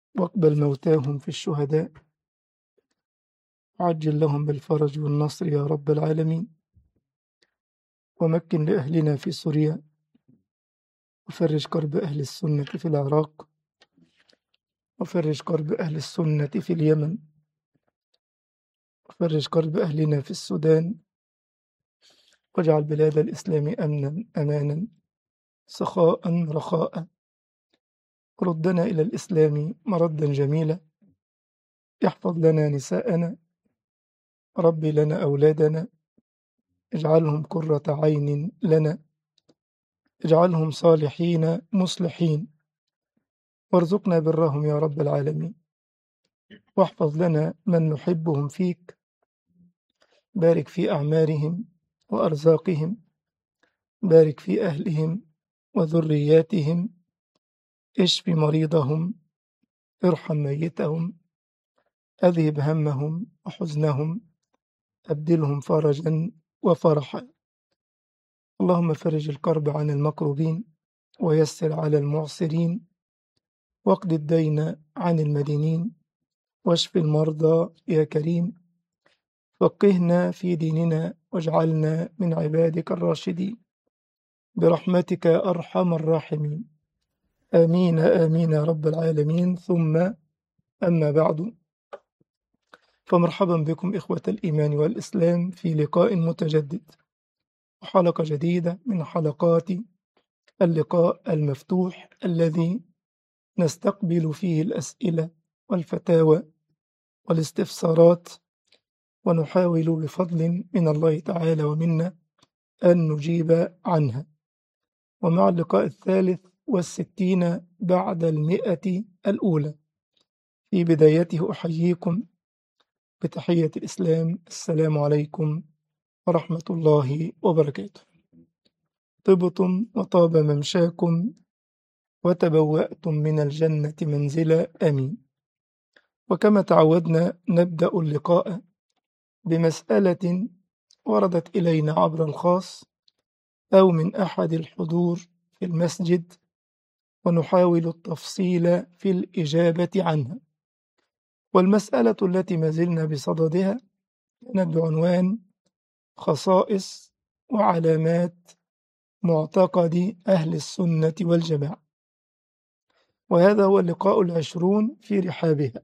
واقبل موتاهم في الشهداء عجل لهم بالفرج والنصر يا رب العالمين ومكن لأهلنا في سوريا وفرج كرب أهل السنة في العراق وفرج كرب أهل السنة في اليمن وفرج كرب أهلنا في السودان واجعل بلاد الإسلام أمنا أمانا سخاء رخاء ردنا إلى الإسلام مردا جميلا احفظ لنا نساءنا ربي لنا أولادنا اجعلهم قرة عين لنا اجعلهم صالحين مصلحين وارزقنا برهم يا رب العالمين واحفظ لنا من نحبهم فيك بارك في أعمارهم وأرزاقهم بارك في أهلهم وذرياتهم اشف مريضهم ارحم ميتهم أذهب همهم وحزنهم أبدلهم فرجا وفرحا اللهم فرج الكرب عن المكروبين ويسر على المعسرين واقض الدين عن المدينين واشف المرضى يا كريم فقهنا في ديننا واجعلنا من عبادك الراشدين برحمتك يا أرحم الراحمين آمين آمين يا رب العالمين ثم أما بعد فمرحبا بكم إخوة الإيمان والإسلام في لقاء متجدد وحلقة جديدة من حلقات اللقاء المفتوح الذي نستقبل فيه الأسئلة والفتاوى والاستفسارات ونحاول بفضل من الله تعالى ومنا أن نجيب عنها ومع اللقاء الثالث والستين بعد المئة الأولى في بدايته أحييكم بتحية الإسلام السلام عليكم ورحمة الله وبركاته طبتم وطاب ممشاكم وتبوأتم من الجنة منزلا آمين وكما تعودنا نبدأ اللقاء بمسألة وردت إلينا عبر الخاص أو من أحد الحضور في المسجد ونحاول التفصيل في الإجابة عنها والمسألة التي ما زلنا بصددها كانت بعنوان خصائص وعلامات معتقد أهل السنة والجماعة وهذا هو اللقاء العشرون في رحابها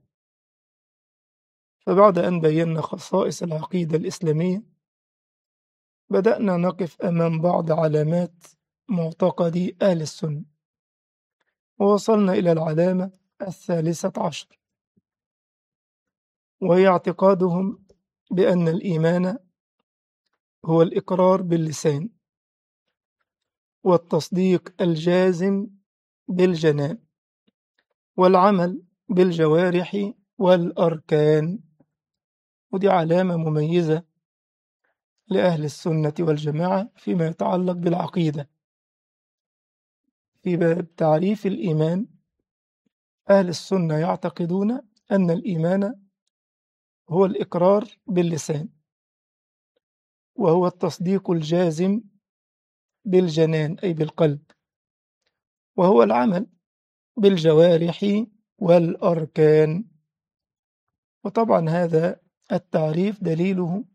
فبعد أن بينا خصائص العقيدة الإسلامية بدأنا نقف أمام بعض علامات معتقد أهل السنة ووصلنا إلى العلامة الثالثة عشر وهي اعتقادهم بأن الإيمان هو الإقرار باللسان والتصديق الجازم بالجنان والعمل بالجوارح والأركان ودي علامة مميزة لأهل السنة والجماعة فيما يتعلق بالعقيدة في باب تعريف الإيمان أهل السنة يعتقدون أن الإيمان هو الإقرار باللسان وهو التصديق الجازم بالجنان أي بالقلب وهو العمل بالجوارح والأركان وطبعا هذا التعريف دليله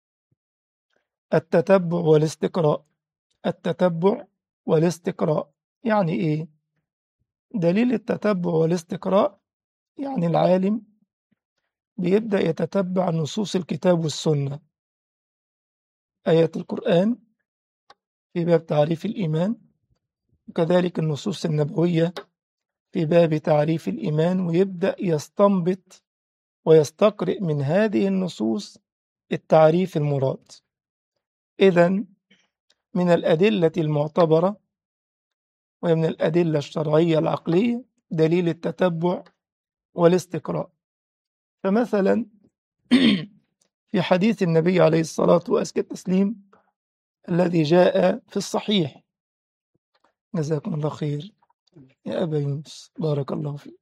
التتبع والاستقراء التتبع والاستقراء يعني إيه؟ دليل التتبع والاستقراء يعني العالم بيبدأ يتتبع نصوص الكتاب والسنة آيات القرآن في باب تعريف الإيمان وكذلك النصوص النبوية في باب تعريف الإيمان ويبدأ يستنبط ويستقرئ من هذه النصوص التعريف المراد إذا من الأدلة المعتبرة ومن الأدلة الشرعية العقلية دليل التتبع والاستقراء فمثلا في حديث النبي عليه الصلاة وأزكى التسليم الذي جاء في الصحيح جزاكم الله خير يا أبا يونس بارك الله فيك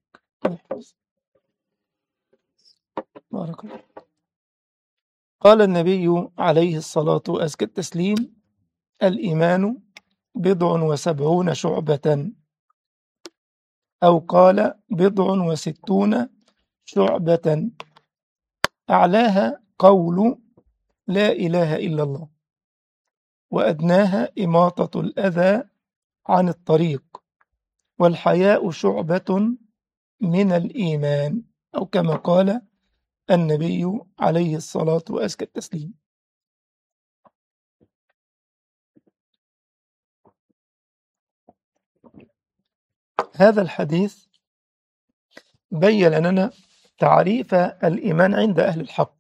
بارك الله قال النبي عليه الصلاة وأزكى التسليم الإيمان بضع وسبعون شعبة أو قال بضع وستون شعبة أعلاها قول لا إله إلا الله وأدناها إماطة الأذى عن الطريق والحياء شعبة من الإيمان أو كما قال النبي عليه الصلاة وأزكى التسليم هذا الحديث بين لنا تعريف الإيمان عند أهل الحق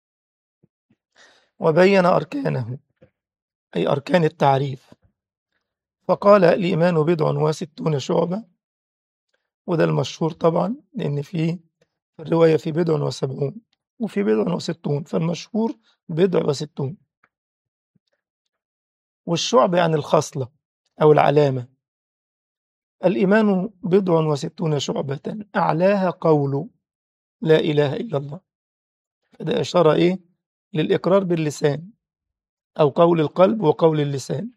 وبين أركانه أي أركان التعريف فقال الإيمان بضع وستون شعبة وده المشهور طبعا لأن في الرواية في بضع وسبعون وفي بضع وستون فالمشهور بضع وستون والشعبة يعني الخصلة أو العلامة الإيمان بضع وستون شعبة أعلاها قول لا إله إلا الله فده إشارة إيه للإقرار باللسان أو قول القلب وقول اللسان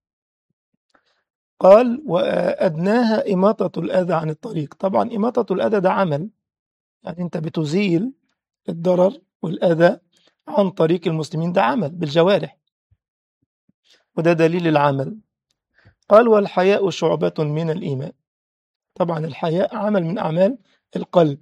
قال وأدناها إماطة الأذى عن الطريق طبعا إماطة الأذى ده عمل يعني أنت بتزيل الضرر والأذى عن طريق المسلمين ده عمل بالجوارح وده دليل العمل قال والحياء شعبة من الإيمان طبعا الحياء عمل من أعمال القلب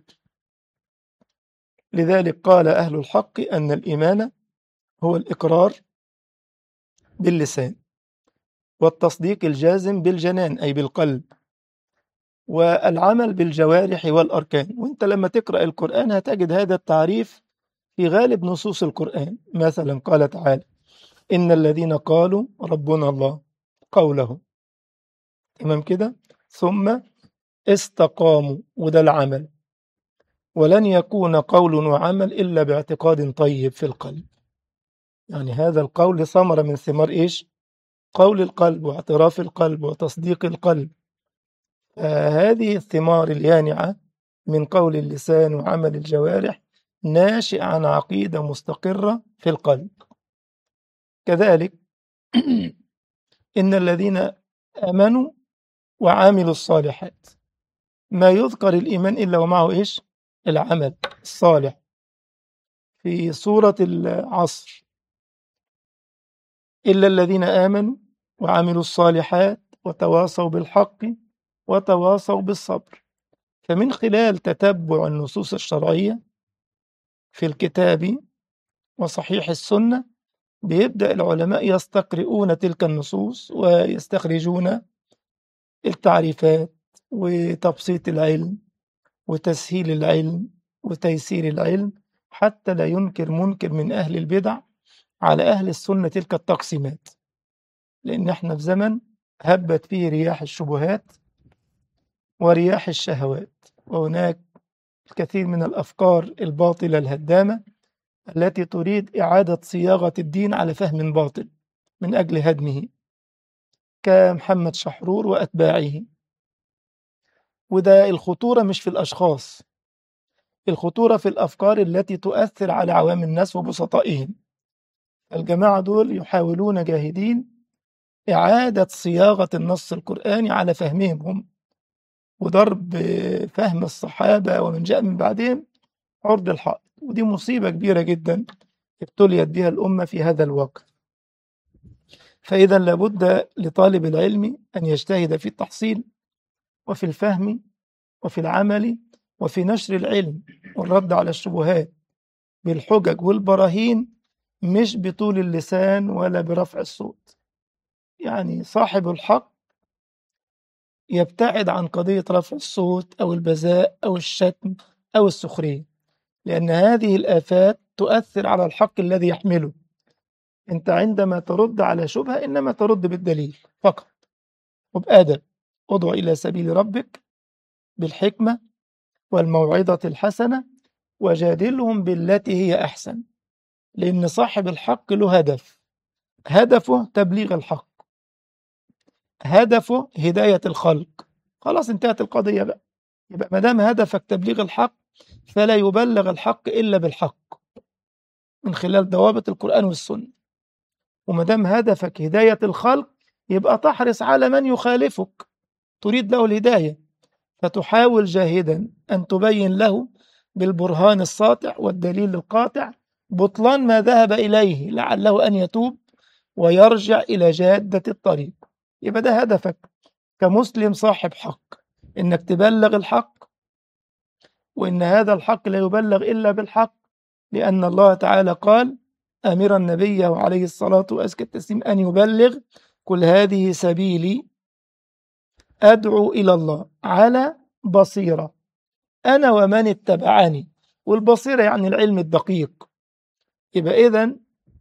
لذلك قال أهل الحق أن الإيمان هو الإقرار باللسان والتصديق الجازم بالجنان أي بالقلب والعمل بالجوارح والأركان وانت لما تقرأ القرآن هتجد هذا التعريف في غالب نصوص القرآن مثلا قال تعالى إن الذين قالوا ربنا الله قوله تمام كده ثم استقاموا وده العمل ولن يكون قول وعمل إلا باعتقاد طيب في القلب يعني هذا القول ثمرة من ثمار إيش قول القلب واعتراف القلب وتصديق القلب هذه الثمار اليانعة من قول اللسان وعمل الجوارح ناشئ عن عقيدة مستقرة في القلب كذلك إن الذين آمنوا وعاملوا الصالحات ما يذكر الإيمان إلا ومعه إيش العمل الصالح في سورة العصر إلا الذين آمنوا وعملوا الصالحات وتواصوا بالحق وتواصوا بالصبر فمن خلال تتبع النصوص الشرعية في الكتاب وصحيح السنة بيبدأ العلماء يستقرؤون تلك النصوص ويستخرجون التعريفات وتبسيط العلم وتسهيل العلم وتيسير العلم حتى لا ينكر منكر من أهل البدع على أهل السنة تلك التقسيمات لأن احنا في زمن هبت فيه رياح الشبهات ورياح الشهوات وهناك الكثير من الأفكار الباطلة الهدامة التي تريد إعادة صياغة الدين على فهم باطل من أجل هدمه كمحمد شحرور وأتباعه وده الخطورة مش في الأشخاص الخطورة في الأفكار التي تؤثر على عوام الناس وبسطائهم الجماعة دول يحاولون جاهدين إعادة صياغة النص القرآني على فهمهم هم وضرب فهم الصحابة ومن جاء من بعدهم عرض الحائط ودي مصيبة كبيرة جدا ابتليت بها الأمة في هذا الوقت فإذا لابد لطالب العلم أن يجتهد في التحصيل وفي الفهم وفي العمل وفي نشر العلم والرد على الشبهات بالحجج والبراهين مش بطول اللسان ولا برفع الصوت يعني صاحب الحق يبتعد عن قضية رفع الصوت أو البذاء أو الشتم أو السخرية لأن هذه الآفات تؤثر على الحق الذي يحمله أنت عندما ترد على شبهة إنما ترد بالدليل فقط وبأدب ادع إلى سبيل ربك بالحكمة والموعظة الحسنة وجادلهم بالتي هي أحسن لأن صاحب الحق له هدف هدفه تبليغ الحق هدفه هداية الخلق خلاص انتهت القضية بقى يبقى ما دام هدفك تبليغ الحق فلا يبلغ الحق إلا بالحق من خلال ضوابط القرآن والسنة وما دام هدفك هداية الخلق يبقى تحرص على من يخالفك تريد له الهداية فتحاول جاهدا أن تبين له بالبرهان الساطع والدليل القاطع بطلان ما ذهب إليه لعله أن يتوب ويرجع إلى جادة الطريق يبقى ده هدفك كمسلم صاحب حق إنك تبلغ الحق وإن هذا الحق لا يبلغ إلا بالحق لأن الله تعالى قال أمر النبي عليه الصلاة وأزكى التسليم أن يبلغ كل هذه سبيلي أدعو إلى الله على بصيرة أنا ومن اتبعني والبصيرة يعني العلم الدقيق يبقى إذن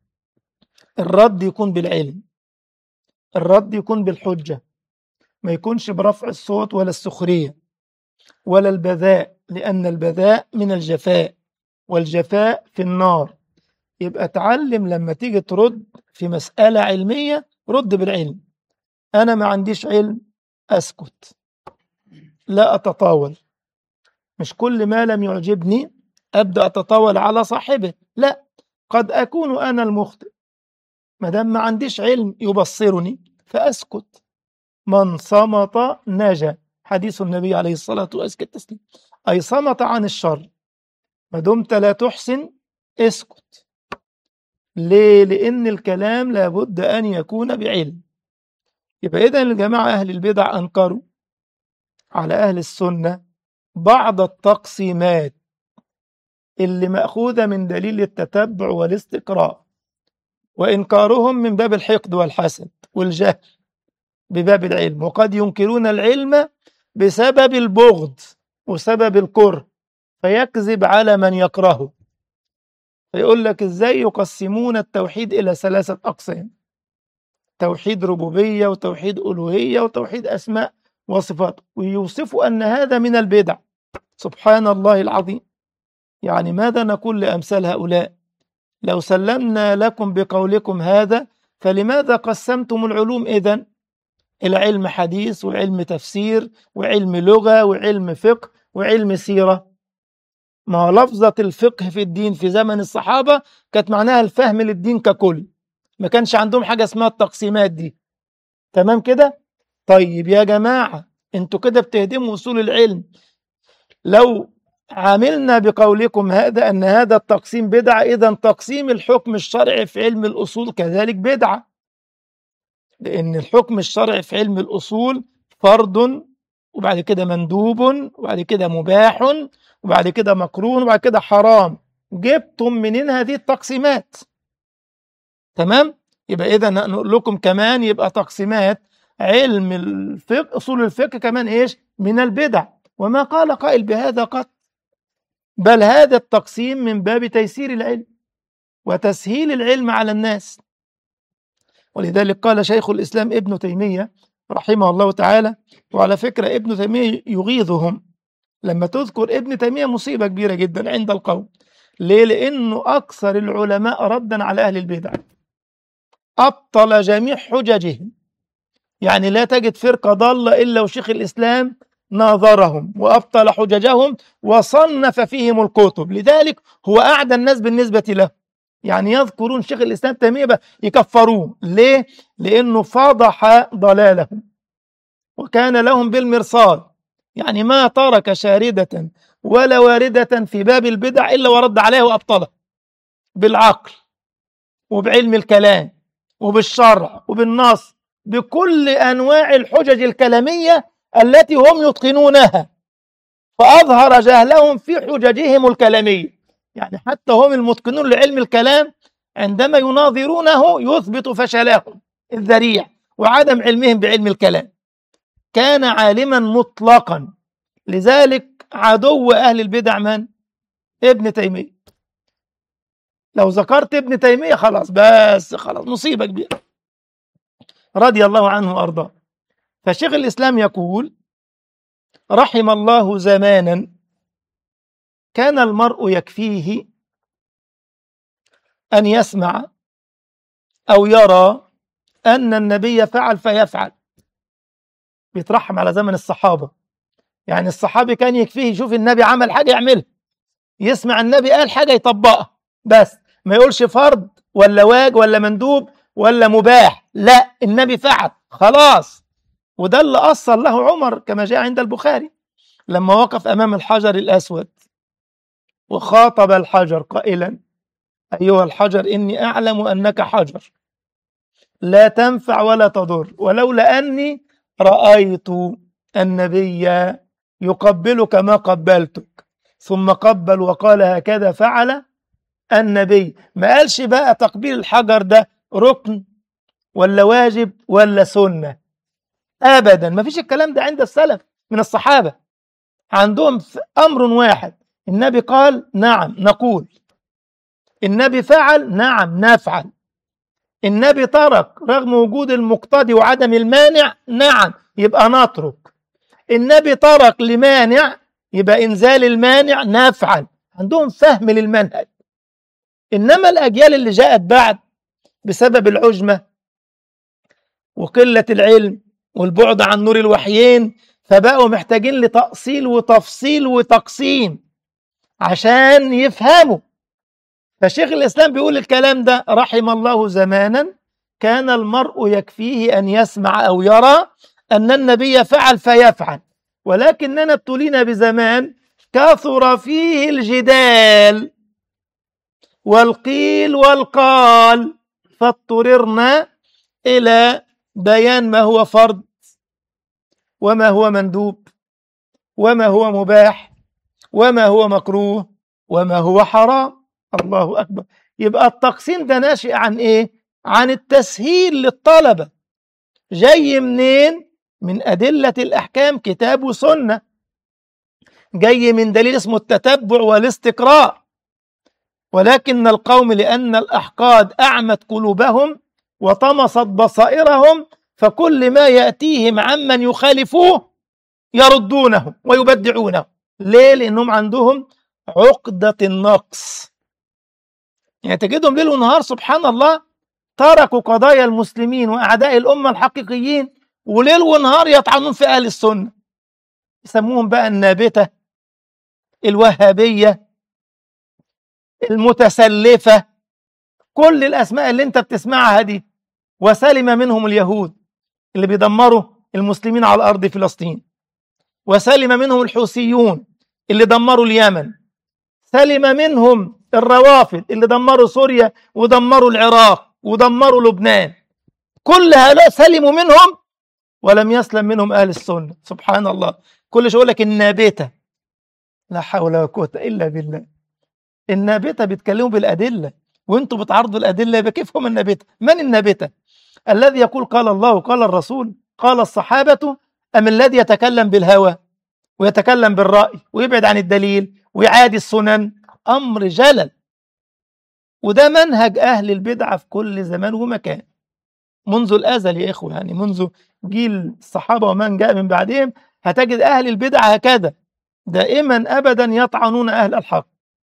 الرد يكون بالعلم الرد يكون بالحجة ما يكونش برفع الصوت ولا السخرية ولا البذاء لأن البذاء من الجفاء والجفاء في النار يبقى تعلم لما تيجي ترد في مسألة علمية رد بالعلم أنا ما عنديش علم أسكت لا أتطاول مش كل ما لم يعجبني أبدأ أتطاول على صاحبه لا قد أكون أنا المخطئ ما دام ما عنديش علم يبصرني فأسكت من صمت نجا حديث النبي عليه الصلاة والسلام أي صمت عن الشر ما دمت لا تحسن اسكت ليه؟ لأن الكلام لابد أن يكون بعلم يبقى إذا الجماعة أهل البدع أنكروا على أهل السنة بعض التقسيمات اللي مأخوذة من دليل التتبع والاستقراء وإنكارهم من باب الحقد والحسد والجهل بباب العلم وقد ينكرون العلم بسبب البغض وسبب الكره فيكذب على من يكرهه فيقول لك ازاي يقسمون التوحيد الى ثلاثه اقسام توحيد ربوبيه وتوحيد الوهيه وتوحيد اسماء وصفات ويوصفوا ان هذا من البدع سبحان الله العظيم يعني ماذا نقول لامثال هؤلاء لو سلمنا لكم بقولكم هذا فلماذا قسمتم العلوم اذن الى علم حديث وعلم تفسير وعلم لغه وعلم فقه وعلم سيره ما هو لفظة الفقه في الدين في زمن الصحابة كانت معناها الفهم للدين ككل ما كانش عندهم حاجة اسمها التقسيمات دي تمام كده طيب يا جماعة انتوا كده بتهدموا أصول العلم لو عاملنا بقولكم هذا أن هذا التقسيم بدعة إذا تقسيم الحكم الشرعي في علم الأصول كذلك بدعة لأن الحكم الشرعي في علم الأصول فرض وبعد كده مندوب وبعد كده مباح وبعد كده مكروه وبعد كده حرام جبتم منين هذه التقسيمات تمام يبقى اذا نقول لكم كمان يبقى تقسيمات علم الفقه اصول الفقه كمان ايش من البدع وما قال قائل بهذا قط بل هذا التقسيم من باب تيسير العلم وتسهيل العلم على الناس ولذلك قال شيخ الاسلام ابن تيميه رحمه الله تعالى وعلى فكره ابن تيميه يغيظهم لما تذكر ابن تيمية مصيبة كبيرة جدا عند القوم ليه؟ لأنه أكثر العلماء ردا على أهل البدع أبطل جميع حججهم يعني لا تجد فرقة ضالة إلا وشيخ الإسلام ناظرهم وأبطل حججهم وصنف فيهم الكتب لذلك هو أعدى الناس بالنسبة له يعني يذكرون شيخ الإسلام تيمية يكفروه ليه؟ لأنه فضح ضلالهم وكان لهم بالمرصاد يعني ما ترك شاردة ولا واردة في باب البدع إلا ورد عليها وأبطلها بالعقل وبعلم الكلام وبالشرع وبالنص بكل أنواع الحجج الكلامية التي هم يتقنونها فأظهر جهلهم في حججهم الكلامية يعني حتى هم المتقنون لعلم الكلام عندما يناظرونه يثبت فشلهم الذريع وعدم علمهم بعلم الكلام كان عالما مطلقا لذلك عدو أهل البدع من؟ ابن تيمية لو ذكرت ابن تيمية خلاص بس خلاص مصيبة كبيرة رضي الله عنه وأرضاه فشيخ الإسلام يقول رحم الله زمانا كان المرء يكفيه أن يسمع أو يرى أن النبي فعل فيفعل بيترحم على زمن الصحابة يعني الصحابي كان يكفيه يشوف النبي عمل حاجة يعملها يسمع النبي قال حاجة يطبقها بس ما يقولش فرض ولا واج ولا مندوب ولا مباح لا النبي فعل خلاص وده اللي أصل له عمر كما جاء عند البخاري لما وقف أمام الحجر الأسود وخاطب الحجر قائلا أيها الحجر إني أعلم أنك حجر لا تنفع ولا تضر ولولا أني رأيت النبي يقبلك ما قبلتك ثم قبل وقال هكذا فعل النبي ما قالش بقى تقبيل الحجر ده ركن ولا واجب ولا سنة أبدا ما فيش الكلام ده عند السلف من الصحابة عندهم أمر واحد النبي قال نعم نقول النبي فعل نعم نفعل النبي ترك رغم وجود المقتضي وعدم المانع نعم يبقى نترك النبي ترك لمانع يبقى إنزال المانع نفعل عندهم فهم للمنهج إنما الأجيال اللي جاءت بعد بسبب العجمة وقلة العلم والبعد عن نور الوحيين فبقوا محتاجين لتأصيل وتفصيل وتقسيم عشان يفهموا فشيخ الإسلام بيقول الكلام ده رحم الله زمانا كان المرء يكفيه أن يسمع أو يرى أن النبي فعل فيفعل ولكننا ابتلينا بزمان كثر فيه الجدال والقيل والقال فاضطررنا إلى بيان ما هو فرض وما هو مندوب وما هو مباح وما هو مكروه وما هو حرام الله أكبر يبقى التقسيم ده ناشئ عن إيه؟ عن التسهيل للطلبة جاي منين؟ من أدلة الأحكام كتاب وسنة جاي من دليل اسمه التتبع والاستقراء ولكن القوم لأن الأحقاد أعمت قلوبهم وطمست بصائرهم فكل ما يأتيهم عمن يخالفوه يردونه ويبدعونه ليه؟ لأنهم عندهم عقدة النقص يعني تجدهم ليل ونهار سبحان الله تركوا قضايا المسلمين وأعداء الأمة الحقيقيين وليل ونهار يطعنون في أهل السنة يسموهم بقى النابتة الوهابية المتسلفة كل الأسماء اللي أنت بتسمعها دي وسلم منهم اليهود اللي بيدمروا المسلمين على أرض فلسطين وسلم منهم الحوثيون اللي دمروا اليمن سلم منهم الروافد اللي دمروا سوريا ودمروا العراق ودمروا لبنان كل هؤلاء سلموا منهم ولم يسلم منهم أهل السنة سبحان الله كل شيء يقول لك النابتة لا حول ولا قوة إلا بالله النابتة بيتكلموا بالأدلة وانتم بتعرضوا الأدلة يبقى كيف هم النابتة من النابتة الذي يقول قال الله وقال الرسول قال الصحابة أم الذي يتكلم بالهوى ويتكلم بالرأي ويبعد عن الدليل ويعادي السنن أمر جلل وده منهج أهل البدعة في كل زمان ومكان منذ الأزل يا إخوة يعني منذ جيل الصحابة ومن جاء من بعدهم هتجد أهل البدعة هكذا دائما أبدا يطعنون أهل الحق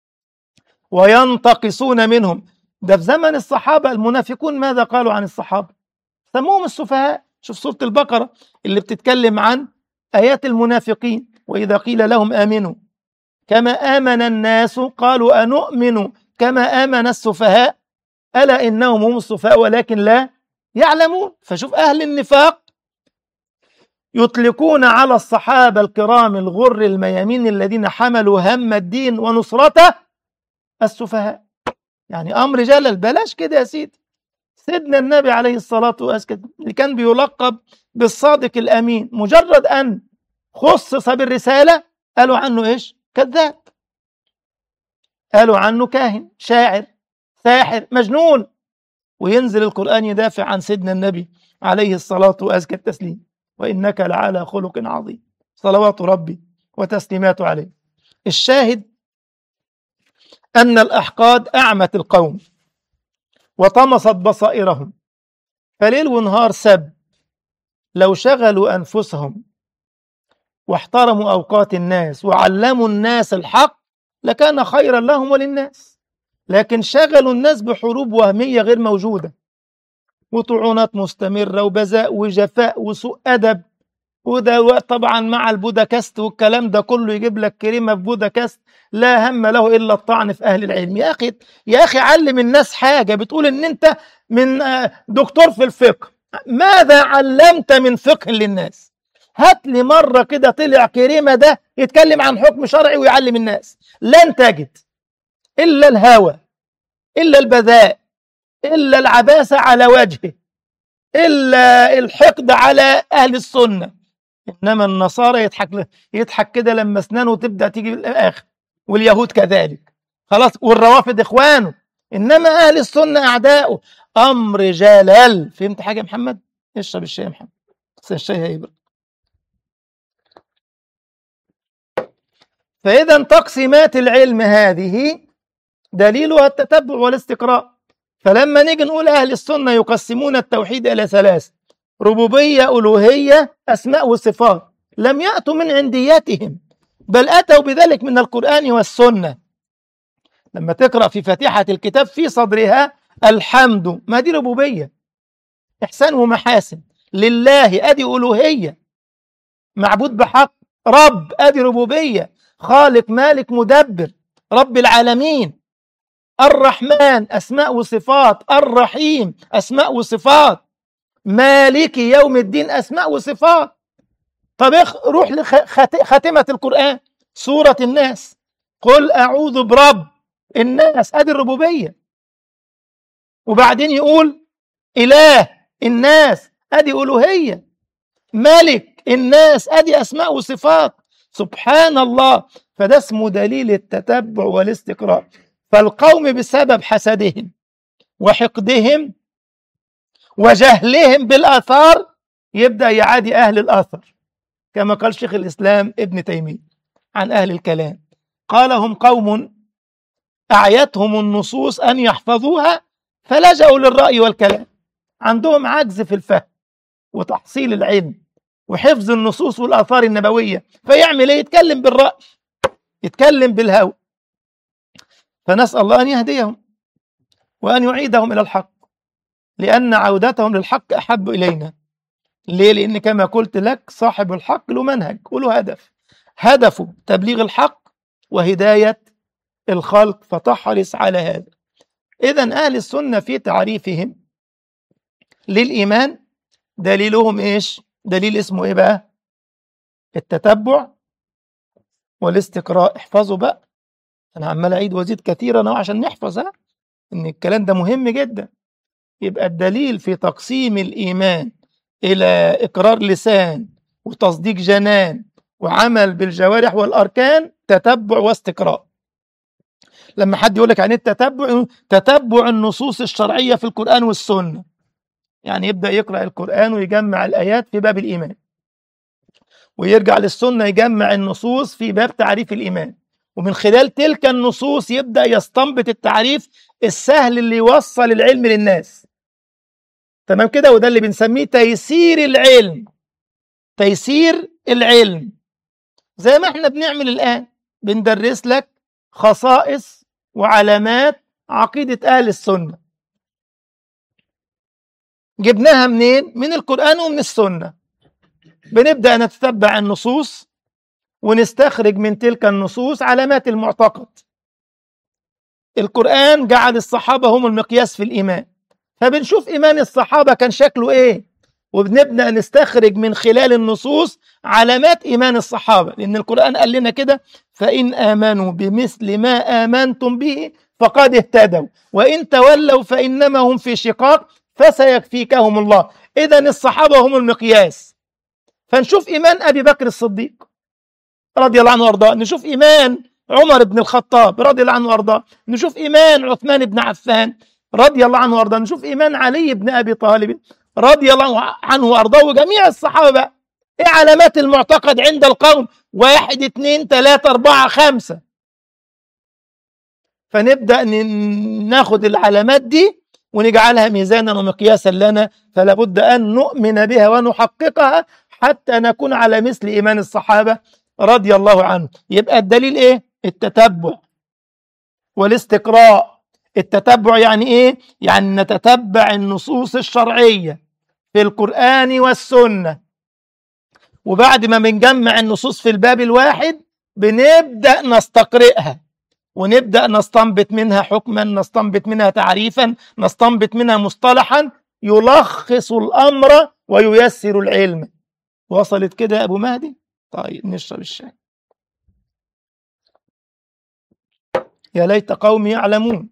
وينتقصون منهم ده في زمن الصحابة المنافقون ماذا قالوا عن الصحابة سموهم السفهاء شوف سورة البقرة اللي بتتكلم عن آيات المنافقين وإذا قيل لهم آمنوا كما آمن الناس قالوا أنؤمن كما آمن السفهاء ألا إنهم هم السفهاء ولكن لا يعلمون فشوف أهل النفاق يطلقون على الصحابة الكرام الغر الميامين الذين حملوا هم الدين ونصرته السفهاء يعني أمر جلل بلاش كده يا سيدي سيدنا النبي عليه الصلاة والسلام اللي كان بيلقب بالصادق الأمين مجرد أن خصص بالرسالة قالوا عنه إيش كذاب قالوا عنه كاهن شاعر ساحر مجنون وينزل القرآن يدافع عن سيدنا النبي عليه الصلاة وأزكى التسليم وإنك لعلى خلق عظيم صلوات ربي وتسليماته عليه الشاهد أن الأحقاد أعمت القوم وطمست بصائرهم فليل ونهار سب لو شغلوا أنفسهم واحترموا أوقات الناس وعلموا الناس الحق لكان خيرا لهم وللناس لكن شغلوا الناس بحروب وهمية غير موجودة وطعونات مستمرة وبذاء وجفاء وسوء أدب وده طبعا مع البودكاست والكلام ده كله يجيب لك كريمة في بودكاست لا هم له إلا الطعن في أهل العلم يا أخي يا أخي علم الناس حاجة بتقول إن أنت من دكتور في الفقه ماذا علمت من فقه للناس هات لي مرة كده طلع كريمة ده يتكلم عن حكم شرعي ويعلم الناس لن تجد إلا الهوى إلا البذاء إلا العباسة على وجهه إلا الحقد على أهل السنة إنما النصارى يضحك يضحك كده لما أسنانه تبدأ تيجي بالآخر واليهود كذلك خلاص والروافض إخوانه إنما أهل السنة أعداؤه أمر جلال فهمت حاجة يا محمد؟ اشرب الشاي يا محمد بس الشاي هيبرد فإذا تقسيمات العلم هذه دليلها التتبع والاستقراء فلما نيجي نقول أهل السنة يقسمون التوحيد إلى ثلاث ربوبية ألوهية أسماء وصفات لم يأتوا من عندياتهم بل أتوا بذلك من القرآن والسنة لما تقرأ في فاتحة الكتاب في صدرها الحمد ما دي ربوبية إحسان ومحاسن لله أدي ألوهية معبود بحق رب أدي ربوبية خالق مالك مدبر رب العالمين الرحمن أسماء وصفات الرحيم أسماء وصفات مالك يوم الدين أسماء وصفات طب روح لخاتمة القرآن سورة الناس قل أعوذ برب الناس أدي الربوبية وبعدين يقول إله الناس أدي ألوهية ملك الناس أدي أسماء وصفات سبحان الله فده اسمه دليل التتبع والاستقراء فالقوم بسبب حسدهم وحقدهم وجهلهم بالآثار يبدأ يعادي أهل الآثر كما قال شيخ الإسلام ابن تيمية عن أهل الكلام قال هم قوم أعيتهم النصوص أن يحفظوها فلجأوا للرأي والكلام عندهم عجز في الفهم وتحصيل العلم وحفظ النصوص والآثار النبوية فيعمل إيه؟ يتكلم بالرأي يتكلم بالهوى فنسأل الله أن يهديهم وأن يعيدهم إلى الحق لأن عودتهم للحق أحب إلينا ليه؟ لأن كما قلت لك صاحب الحق له منهج وله هدف هدفه تبليغ الحق وهداية الخلق فتحرص على هذا إذا أهل السنة في تعريفهم للإيمان دليلهم إيش؟ دليل اسمه إيه بقى؟ التتبع والاستقراء احفظوا بقى أنا عمال أعيد وأزيد كثيرا أهو عشان نحفظ ها إن الكلام ده مهم جدا يبقى الدليل في تقسيم الإيمان إلى إقرار لسان وتصديق جنان وعمل بالجوارح والأركان تتبع واستقراء لما حد يقول لك عن التتبع تتبع النصوص الشرعية في القرآن والسنة يعني يبدأ يقرأ القرآن ويجمع الآيات في باب الإيمان ويرجع للسنة يجمع النصوص في باب تعريف الإيمان ومن خلال تلك النصوص يبدأ يستنبط التعريف السهل اللي يوصل العلم للناس تمام كده وده اللي بنسميه تيسير العلم تيسير العلم زي ما احنا بنعمل الآن بندرس لك خصائص وعلامات عقيدة أهل السنة جبناها منين؟ من القرآن ومن السنة بنبدأ نتتبع النصوص ونستخرج من تلك النصوص علامات المعتقد القرآن جعل الصحابة هم المقياس في الإيمان فبنشوف إيمان الصحابة كان شكله إيه وبنبدأ نستخرج من خلال النصوص علامات إيمان الصحابة لأن القرآن قال لنا كده فإن آمنوا بمثل ما آمنتم به فقد اهتدوا وإن تولوا فإنما هم في شقاق فسيكفيكهم الله إذا الصحابة هم المقياس فنشوف إيمان أبي بكر الصديق رضي الله عنه وارضاه نشوف إيمان عمر بن الخطاب رضي الله عنه وارضاه نشوف إيمان عثمان بن عفان رضي الله عنه وارضاه نشوف إيمان علي بن أبي طالب رضي الله عنه وارضاه وجميع الصحابة ايه علامات المعتقد عند القوم واحد اثنين ثلاثة أربعة خمسة فنبدأ ناخد العلامات دي ونجعلها ميزانا ومقياسا لنا فلا بد أن نؤمن بها ونحققها حتى نكون على مثل إيمان الصحابة رضي الله عنه يبقى الدليل إيه؟ التتبع والاستقراء التتبع يعني إيه؟ يعني نتتبع النصوص الشرعية في القرآن والسنة وبعد ما بنجمع النصوص في الباب الواحد بنبدأ نستقرئها ونبدأ نستنبط منها حكما نستنبط منها تعريفا نستنبط منها مصطلحا يلخص الأمر وييسر العلم وصلت كده يا أبو مهدي طيب نشرب الشاي يا ليت قومي يعلمون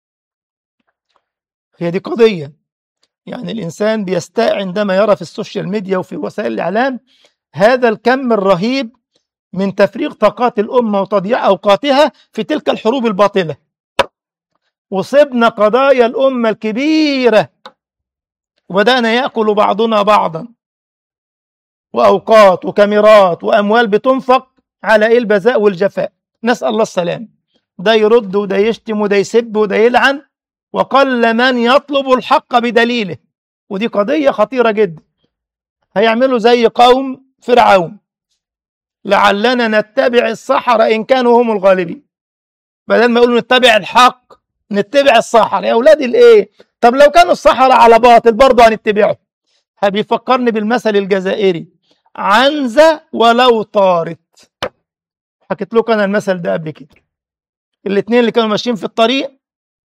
هي دي قضية يعني الإنسان بيستاء عندما يرى في السوشيال ميديا وفي وسائل الإعلام هذا الكم الرهيب من تفريغ طاقات الأمة وتضييع أوقاتها في تلك الحروب الباطلة وصبنا قضايا الأمة الكبيرة وبدأنا يأكل بعضنا بعضا وأوقات وكاميرات وأموال بتنفق على إيه البذاء والجفاء نسأل الله السلام ده يرد وده يشتم وده يسب وده يلعن وقل من يطلب الحق بدليله ودي قضية خطيرة جدا هيعملوا زي قوم فرعون لعلنا نتبع السحرة إن كانوا هم الغالبين بدل ما يقولوا نتبع الحق نتبع السحرة يا أولاد الإيه طب لو كانوا السحرة على باطل برضه هنتبعه بيفكرني بالمثل الجزائري عنزة ولو طارت حكيت لكم أنا المثل ده قبل كده الاثنين اللي كانوا ماشيين في الطريق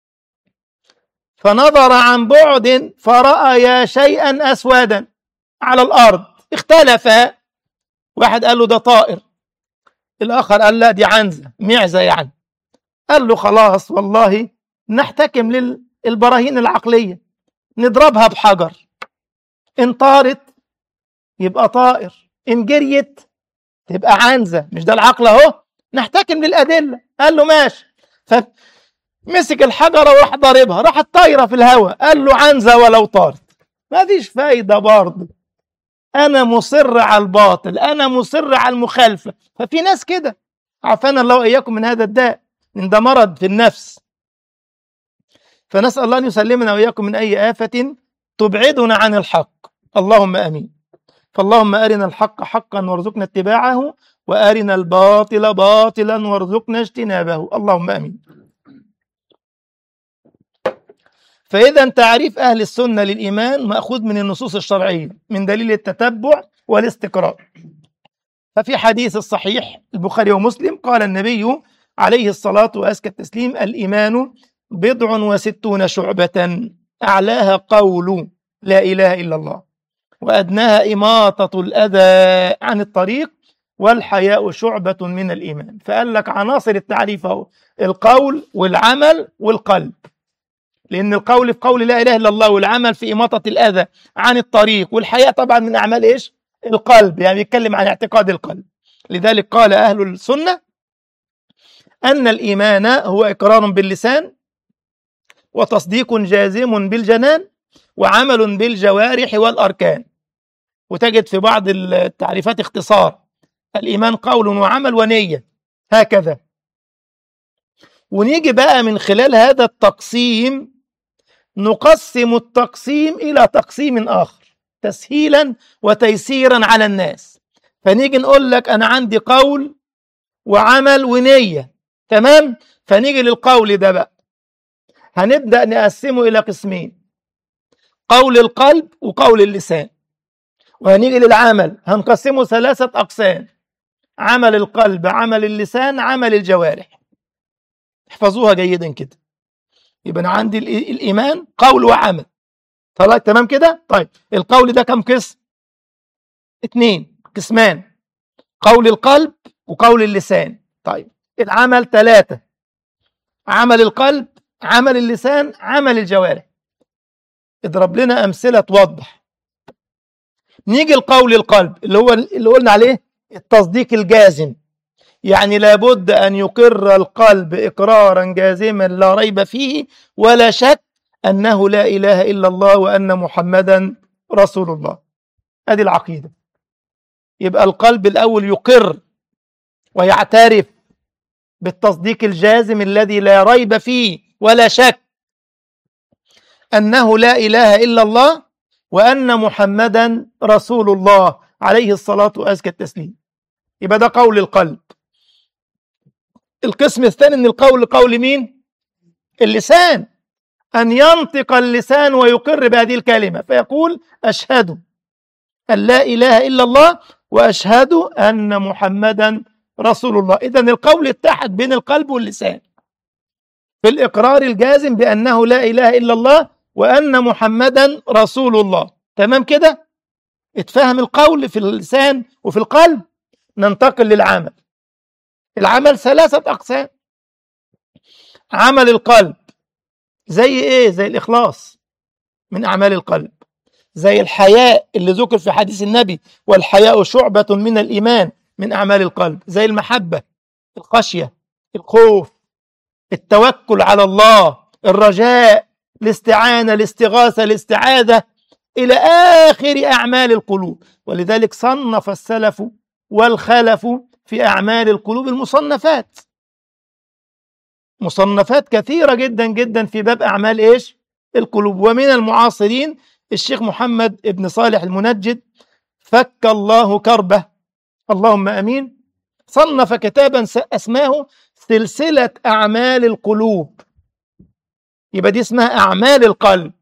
فنظر عن بعد فرأيا شيئا أسودا على الأرض اختلفا واحد قال له ده طائر الآخر قال لا دي عنزة معزة يعني قال له خلاص والله نحتكم للبراهين العقلية نضربها بحجر إن طارت يبقى طائر إن جريت تبقى عنزة مش ده العقل أهو نحتكم للأدلة قال له ماشي فمسك الحجرة وراح ضاربها راحت طايرة في الهواء قال له عنزة ولو طارت ما فيش فايدة برضه أنا مصر على الباطل أنا مصر على المخالفة ففي ناس كده عافانا الله وإياكم من هذا الداء من ده مرض في النفس فنسأل الله أن يسلمنا وإياكم من أي آفة تبعدنا عن الحق اللهم آمين فاللهم أرنا الحق حقا وارزقنا اتباعه وأرنا الباطل باطلا وارزقنا اجتنابه اللهم آمين فإذا تعريف أهل السنة للإيمان مأخوذ من النصوص الشرعية من دليل التتبع والاستقراء ففي حديث الصحيح البخاري ومسلم قال النبي عليه الصلاة وأزكى التسليم الإيمان بضع وستون شعبة أعلاها قول لا إله إلا الله وأدناها إماطة الأذى عن الطريق والحياء شعبة من الإيمان فقال لك عناصر التعريف أهو القول والعمل والقلب لأن القول في قول لا إله إلا الله والعمل في إماطة الأذى عن الطريق والحياء طبعا من أعمال إيش القلب يعني يتكلم عن اعتقاد القلب لذلك قال أهل السنة أن الإيمان هو إقرار باللسان وتصديق جازم بالجنان وعمل بالجوارح والأركان وتجد في بعض التعريفات اختصار الإيمان قول وعمل ونية هكذا ونيجي بقى من خلال هذا التقسيم نقسم التقسيم إلى تقسيم آخر تسهيلا وتيسيرا على الناس فنيجي نقول لك أنا عندي قول وعمل ونية تمام فنيجي للقول ده بقى هنبدأ نقسمه إلى قسمين قول القلب وقول اللسان وهنيجي للعمل هنقسمه ثلاثة أقسام عمل القلب عمل اللسان عمل الجوارح احفظوها جيدا كده يبقى أنا عندي الإيمان قول وعمل طيب تمام كده طيب القول ده كم قسم اتنين قسمان قول القلب وقول اللسان طيب العمل ثلاثة عمل القلب عمل اللسان عمل الجوارح اضرب لنا أمثلة توضح نيجي القول القلب اللي هو اللي قلنا عليه التصديق الجازم يعني لابد أن يقر القلب إقرارا جازما لا ريب فيه ولا شك أنه لا إله إلا الله وأن محمدا رسول الله هذه العقيدة يبقى القلب الأول يقر ويعترف بالتصديق الجازم الذي لا ريب فيه ولا شك أنه لا إله إلا الله وأن محمدا رسول الله عليه الصلاة وأزكى التسليم يبقى ده قول القلب القسم الثاني من القول قول مين اللسان أن ينطق اللسان ويقر بهذه الكلمة فيقول أشهد أن لا إله إلا الله وأشهد أن محمدا رسول الله إذا القول اتحد بين القلب واللسان في الإقرار الجازم بأنه لا إله إلا الله وأن محمدا رسول الله تمام كده اتفهم القول في اللسان وفي القلب ننتقل للعمل العمل ثلاثة أقسام عمل القلب زي إيه؟ زي الإخلاص من أعمال القلب زي الحياء اللي ذكر في حديث النبي والحياء شعبة من الإيمان من أعمال القلب زي المحبة الخشية الخوف التوكل على الله الرجاء الاستعانة الاستغاثة الاستعاذة إلى آخر أعمال القلوب ولذلك صنف السلف والخلف في أعمال القلوب المصنفات مصنفات كثيرة جدا جدا في باب أعمال إيش القلوب ومن المعاصرين الشيخ محمد ابن صالح المنجد فك الله كربه اللهم امين صنف كتابا اسماه سلسله اعمال القلوب يبقى دي اسمها اعمال القلب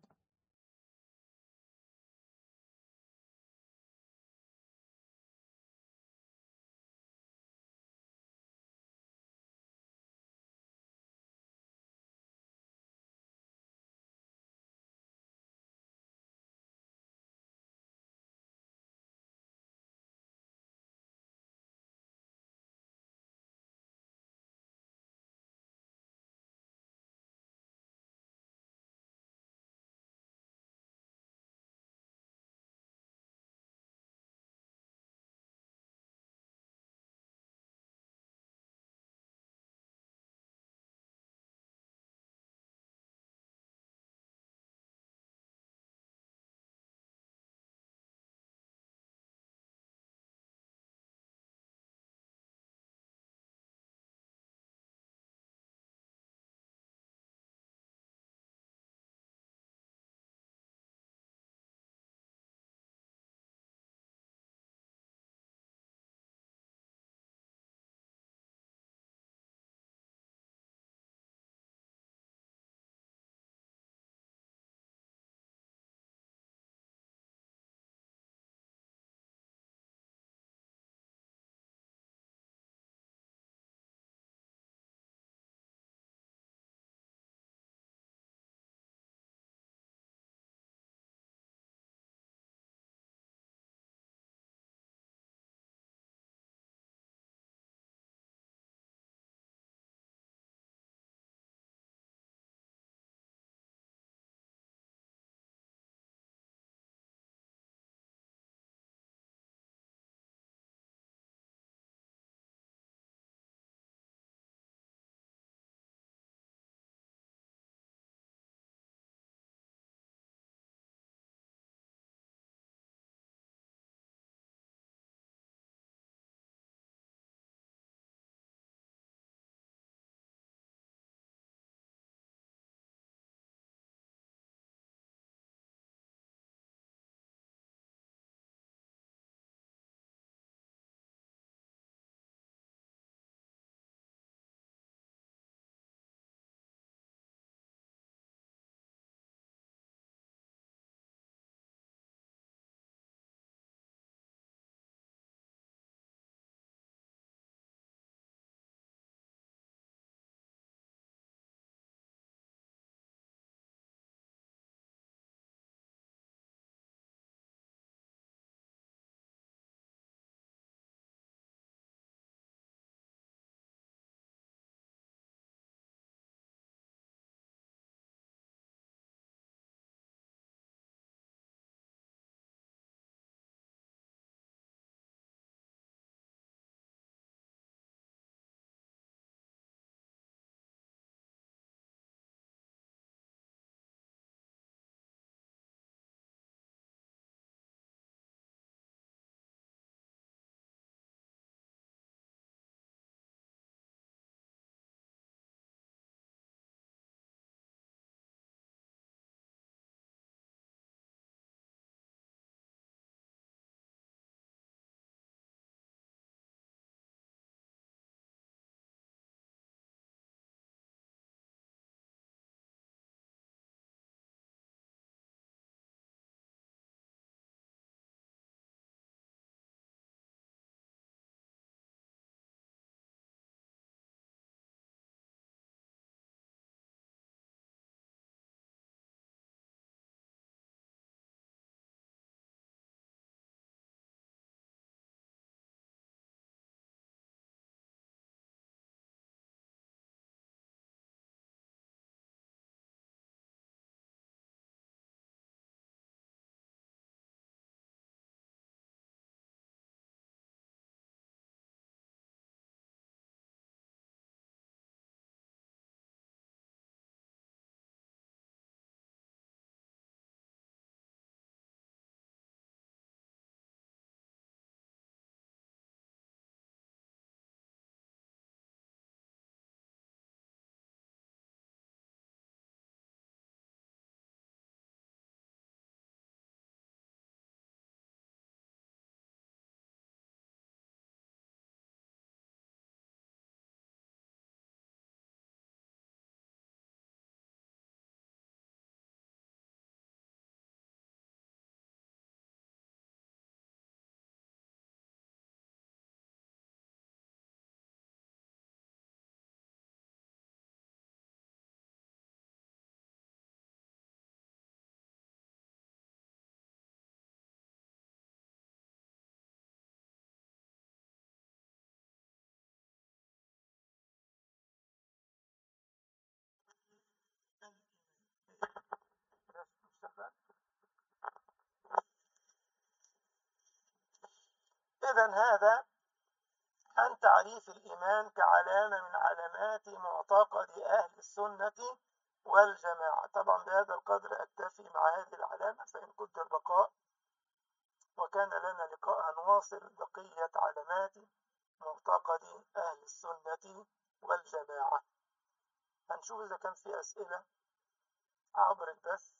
إذا هذا عن تعريف الإيمان كعلامة من علامات معتقد أهل السنة والجماعة طبعا بهذا القدر أكتفي مع هذه العلامة فإن كنت البقاء وكان لنا لقاء نواصل بقية علامات معتقد أهل السنة والجماعة هنشوف إذا كان في أسئلة عبر البث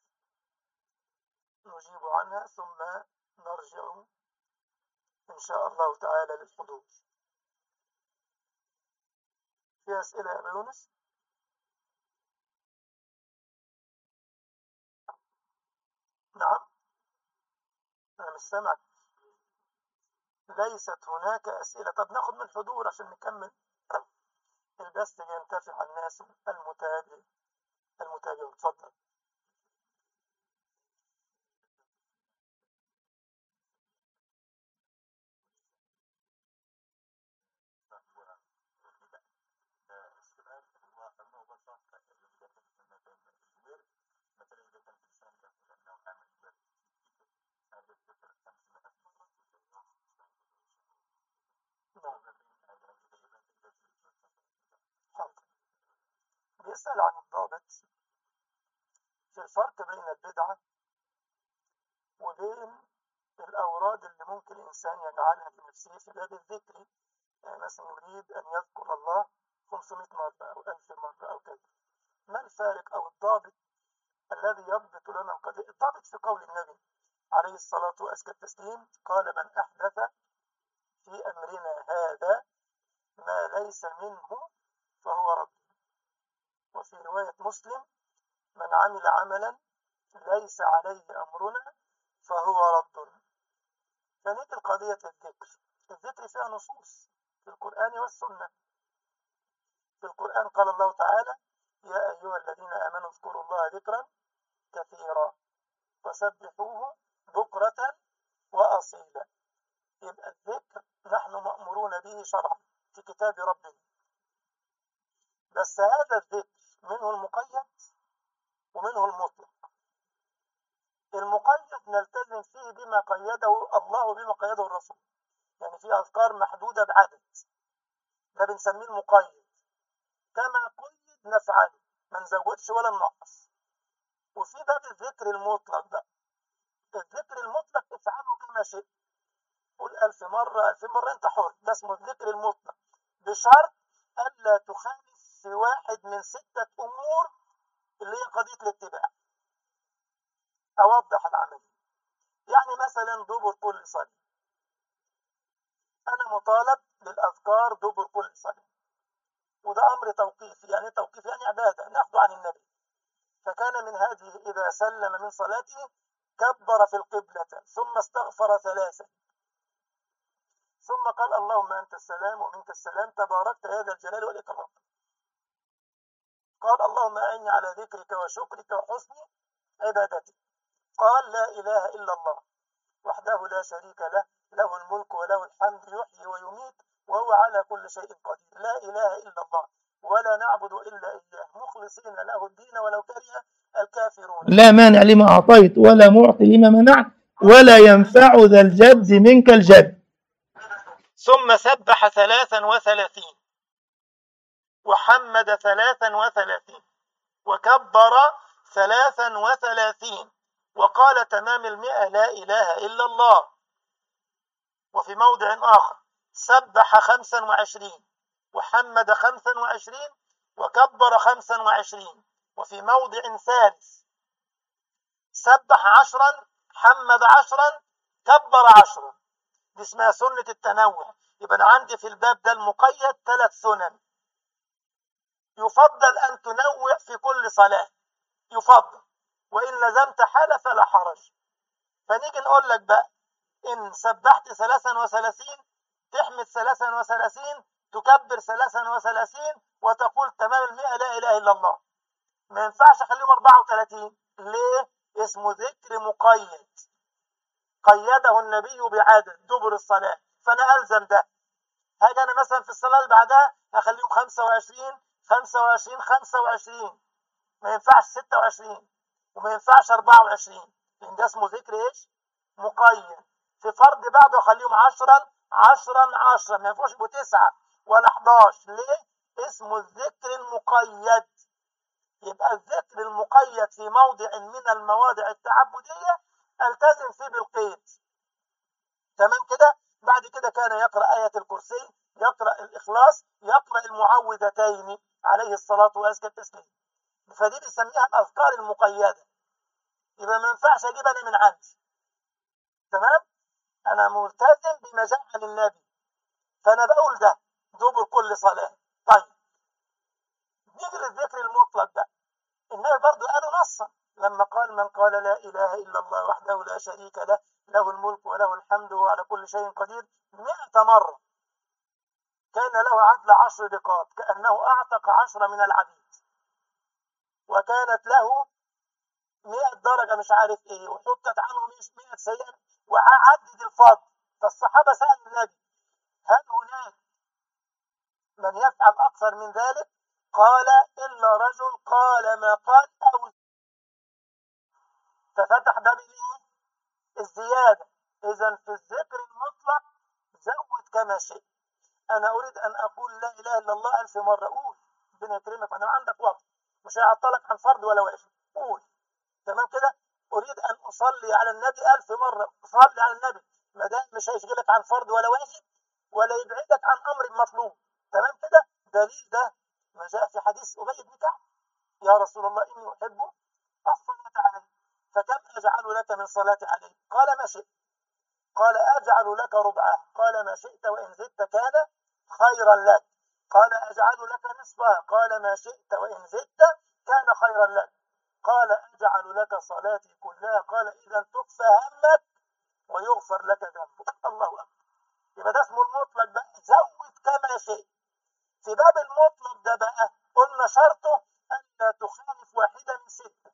نجيب عنها ثم نرجع إن شاء الله تعالى للحضور في أسئلة يا أبا يونس نعم أنا مش سامعك ليست هناك أسئلة طب ناخد من الحضور عشان نكمل البث لينتفع الناس المتابع المتابع تفضل بيسأل عن الضابط في الفرق بين البدعة وبين الأوراد اللي ممكن الإنسان يجعلها لنفسه في باب الذكر يعني مثلا يريد أن يذكر الله 500 مرة أو 1000 مرة أو كذا ما الفارق أو الضابط الذي يضبط لنا القضية الضابط في قول النبي عليه الصلاة وأزكى التسليم قال من أحدث في أمرنا هذا ما ليس منه فهو رد وفي رواية مسلم من عمل عملا ليس عليه أمرنا فهو رد فنيجي القضية الذكر الذكر فيها نصوص في القرآن والسنة في القرآن قال الله تعالى يا أيها الذين آمنوا اذكروا الله ذكرا كثيرا وسبحوه بكرة وأصيلا يبقى الذكر نحن مأمورون به شرعا في كتاب ربنا بس هذا الذكر منه المقيد ومنه المطلق المقيد نلتزم فيه بما قيده الله وبما قيده الرسول يعني في أذكار محدودة بعدد ده بنسميه المقيد كما قيد نفعله ما نزودش ولا ننقص وفي باب الذكر المطلق بقى الذكر المطلق افعله كما شئت قول ألف مرة ألف مرة أنت حر ده اسمه الذكر المطلق بشرط ألا تخالف في واحد من ستة أمور اللي هي قضية الاتباع أوضح العمل يعني مثلا دبر كل صلاة أنا مطالب للأذكار دبر كل صلاة وده أمر توقيفي يعني توقيف يعني عبادة ناخده عن النبي فكان من هذه إذا سلم من صلاته كبر في القبلة ثم استغفر ثلاثا ثم قال اللهم أنت السلام ومنك السلام تباركت يا ذا الجلال والإكرام قال اللهم أعني على ذكرك وشكرك وحسن عبادتك قال لا إله إلا الله وحده لا شريك له له الملك وله الحمد يحيي ويميت وهو على كل شيء قدير لا إله إلا الله ولا نعبد إلا إياه مخلصين له الدين ولو كره الكافرون لا مانع لما أعطيت ولا معطي لما منعت ولا ينفع ذا الجد منك الجد ثم سبح ثلاثا وثلاثين وحمد ثلاثا وثلاثين وكبر ثلاثا وثلاثين وقال تمام المئة لا إله إلا الله وفي موضع آخر سبح خمسا وعشرين وحمد خمسا وعشرين وكبر خمسا وعشرين وفي موضع ثالث سبح عشرا حمد عشرا كبر عشرا دي اسمها سنة التنوع يبقى أنا عندي في الباب ده المقيد ثلاث سنن يفضل أن تنوع في كل صلاة يفضل وإن لزمت حالة فلا حرج فنيجي نقول لك بقى إن سبحت ثلاثا وثلاثين تحمد ثلاثا وثلاثين تكبر ثلاثا وثلاثين وتقول تمام المئة لا إله إلا الله ما ينفعش أخليهم 34 ليه؟ اسمه ذكر مقيد قيده النبي بعدد دبر الصلاة فأنا ألزم ده هاجي أنا مثلا في الصلاة اللي بعدها هخليهم 25 25 25 ما ينفعش 26 وما ينفعش 24 لأن ده اسمه ذكر إيش؟ مقيد في فرض بعده أخليهم 10 عشرا عشرا ما ينفعش يبقوا تسعة ولا 11 ليه؟ اسمه الذكر المقيد يبقى الذكر المقيد في موضع من المواضع التعبدية التزم فيه بالقيد تمام كده بعد كده كان يقرأ آية الكرسي يقرأ الإخلاص يقرأ المعوذتين عليه الصلاة وأزكى التسليم فدي بنسميها الأذكار المقيدة يبقى ما ينفعش أجيب أنا من عندي تمام أنا ملتزم بما جاء عن النبي فأنا بقول ده دبر كل صلاة طيب نيجي للذكر المطلق ده النبي برضه قالوا نصا لما قال من قال لا إله إلا الله وحده لا شريك له له الملك وله الحمد وهو على كل شيء قدير مئة مرة كان له عدل عشر رقاب كأنه أعتق عشرة من العبيد وكانت له مئة درجة مش عارف ايه وحطت عنه مئة سيئة وعدد الفضل فالصحابة سألوا النبي هل هناك من يفعل أكثر من ذلك قال إلا رجل قال ما قال أو ففتح باب الزيادة إذا في الذكر المطلق زود كما شئت أنا أريد أن أقول لا إله إلا الله ألف مرة قول ربنا يكرمك أنا عندك وقت مش هيعطلك عن فرض ولا واجب قول تمام كده أريد أن أصلي على النبي ألف مرة صلي على النبي ما دام مش هيشغلك عن فرض ولا واجب ولا يبعدك عن أمر مطلوب تمام كده دليل ده ما جاء في حديث أبي بن كعب يا رسول الله إني أحب الصلاة عليه فكم أجعل لك من صلاتي عليه قال ما شئت قال أجعل لك ربعها قال ما شئت وإن زدت كان خيرا لك قال أجعل لك نصفها قال ما شئت وإن زدت كان خيرا لك قال أجعل لك صلاتي كلها قال إذا تكفى همك ويغفر لك ذنبك الله أكبر يبقى ده اسمه المطلق بقى زود كما شئت في باب المطلق ده بقى قلنا شرطه ألا تخالف واحدة من ستة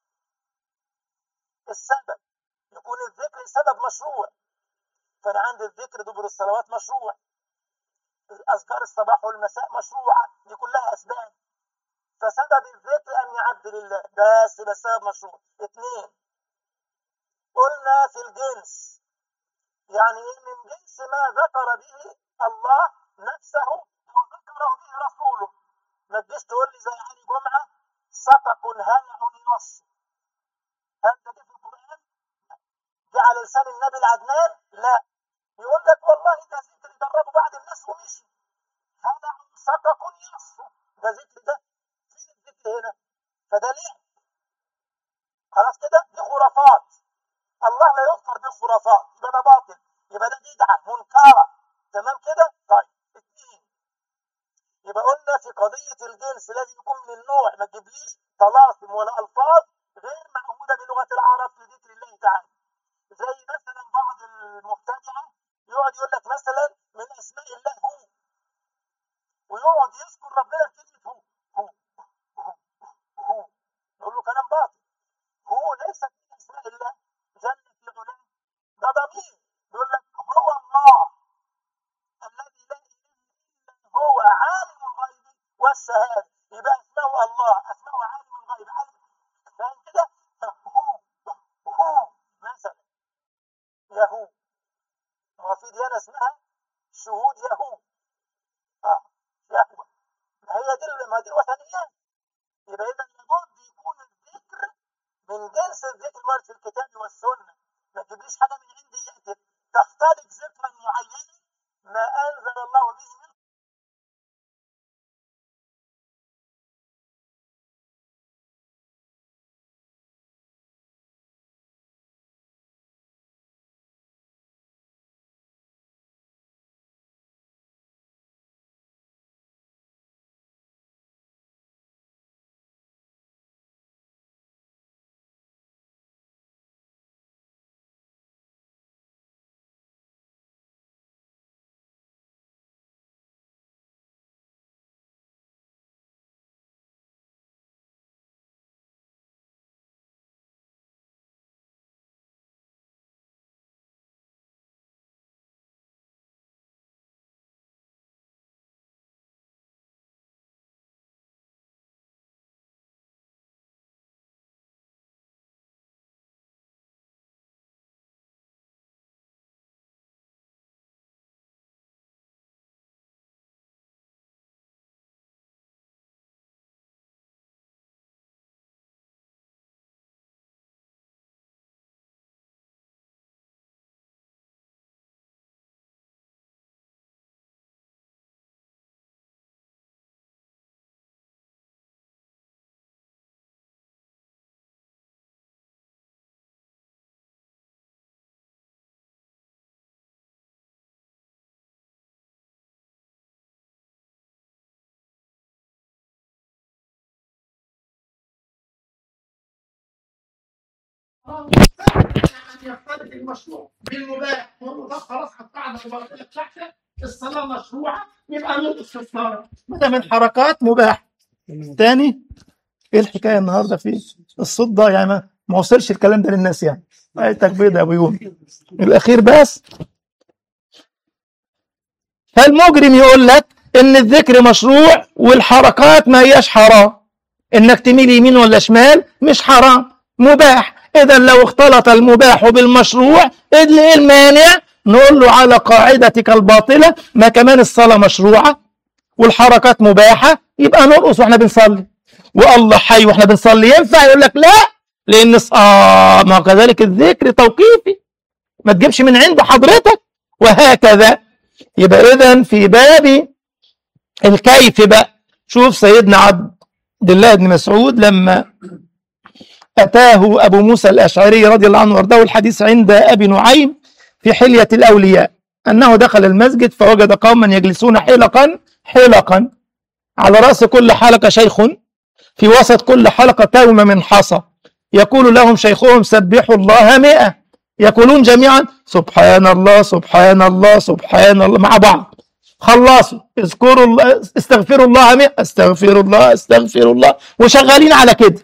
السبب يكون الذكر سبب مشروع فأنا عندي الذكر دبر الصلوات مشروع أذكار الصباح والمساء مشروعة دي كلها أسباب فسبب الذكر أن يعبد لله بس بس سبب مشروع اثنين قلنا في الجنس يعني من جنس ما ذكر به الله نفسه أو ذكره به رسوله ما تجيش تقول لي زي علي جمعة سقق هلع يص هل ده في القرآن؟ جه على لسان النبي العدنان؟ لا يقول لك والله ده ذكر جربه بعض الناس ومشي هلع سقق يص ده ذكر ده فين الذكر هنا؟ فده ليه؟ خلاص كده دي خرافات الله لا يغفر بالخرافات يبقى ده باطل يبقى ده بدعة منكرة تمام كده؟ طيب اثنين يبقى قلنا في قضية الجنس لازم يكون من النوع ما تجيبليش طلاسم ولا ألفاظ غير معهودة بلغة العرب في ذكر الله تعالى زي مثلا بعض المبتدعة يقعد يقول لك مثلا من أسماء الله هو ويقعد يذكر ربنا بكلمة هو هو هو هو نقول له كلام باطل هو ليس من أسماء الله جل في علاه ده ضمير يقول لك هو الله الذي لا إله إلا هو عالم الغيب والشهادة يبقى اسمه الله اسمه عالم الغيب عالم فاهم كده؟ هو هو مثلا يهو ما في ديانة اسمها شهود يهو اه يهوى ما هي دي ما دي الوثنيات يبقى إذا لابد يكون الذكر من جنس الذكر الوارد في الكتاب والسنة ما تجيبليش حاجة من عندي يأتي تختلق ذكرا معينا ما أنزل الله به من يختلط المشروع بالمباح نقول له خلاص القاعده المباركه بتاعتك الصلاه مشروعه يبقى نقص في الصلاه ده من حركات مباح تاني ايه الحكايه النهارده في الصوت ضايع يعني ما ما وصلش الكلام ده للناس يعني ايتك بيض يا ابو يوم الاخير بس فالمجرم يقول لك ان الذكر مشروع والحركات ما هياش حرام انك تميل يمين ولا شمال مش حرام مباح اذا لو اختلط المباح بالمشروع ايه المانع نقول له على قاعدتك الباطله ما كمان الصلاه مشروعه والحركات مباحه يبقى نرقص واحنا بنصلي والله حي واحنا بنصلي ينفع يقول لك لا لان اه ما كذلك الذكر توقيفي ما تجيبش من عند حضرتك وهكذا يبقى اذا في باب الكيف بقى شوف سيدنا عبد الله بن مسعود لما أتاه أبو موسى الأشعري رضي الله عنه وارضاه الحديث عند أبي نعيم في حلية الأولياء أنه دخل المسجد فوجد قوما يجلسون حلقا حلقا على رأس كل حلقة شيخ في وسط كل حلقة توم من حصى يقول لهم شيخهم سبحوا الله مئة يقولون جميعا سبحان الله سبحان الله سبحان الله مع بعض خلصوا اذكروا الله استغفروا الله مئة استغفر الله استغفر الله وشغالين على كده